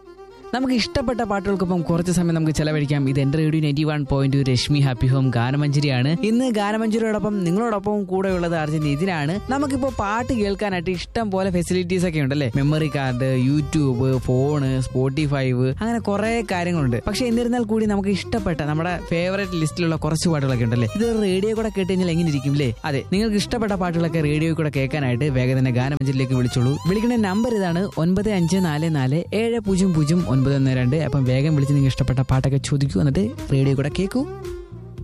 നമുക്ക് ഇഷ്ടപ്പെട്ട പാട്ടുകൾക്കൊപ്പം കുറച്ച് സമയം നമുക്ക് ചെലവഴിക്കാം ഇത് എന്റെ radio ninety one point Rashmi happy home ഗാനമഞ്ജരിയാണ് ഇന്ന് ഗാനമഞ്ജരിയോടൊപ്പം നിങ്ങളോടൊപ്പം കൂടെയുള്ളത് അർജൻ ഇതിനാണ് നമുക്കിപ്പോൾ പാട്ട് കേൾക്കാനായിട്ട് ഇഷ്ടം പോലെ ഫെസിലിറ്റീസ് ഒക്കെ ഉണ്ടല്ലേ memory card YouTube phone Spotify അങ്ങനെ കുറെ കാര്യങ്ങളുണ്ട് പക്ഷെ എന്നിരുന്നാൽ കൂടി നമുക്ക് ഇഷ്ടപ്പെട്ട നമ്മുടെ ഫേവറേറ്റ് ലിസ്റ്റിലുള്ള കുറച്ച് പാട്ടുകളൊക്കെ ഉണ്ടല്ലേ ഇത് റേഡിയോ കൂടെ കേട്ട് കഴിഞ്ഞാൽ എങ്ങനെ ഇരിക്കും അല്ലേ അതെ നിങ്ങൾക്ക് ഇഷ്ടപ്പെട്ട പാട്ടുകളൊക്കെ റേഡിയോ കൂടെ കേൾക്കാനായിട്ട് വേഗം തന്നെ ഗാനമഞ്ജരിയിലേക്ക് വിളിച്ചോളൂ വിളിക്കുന്ന നമ്പർ ഇതാണ് ഒൻപത് അഞ്ച് നാല് നാല് ഏഴ് പൂജ്യം പൂജ്യം ഒൻപത് ഒന്ന് രണ്ട് അപ്പം വേഗം വിളിച്ച് നിങ്ങൾ ഇഷ്ടപ്പെട്ട പാട്ടൊക്കെ ചോദിക്കൂ എന്നിട്ട് റേഡിയോ കൂടെ കേൾക്കൂ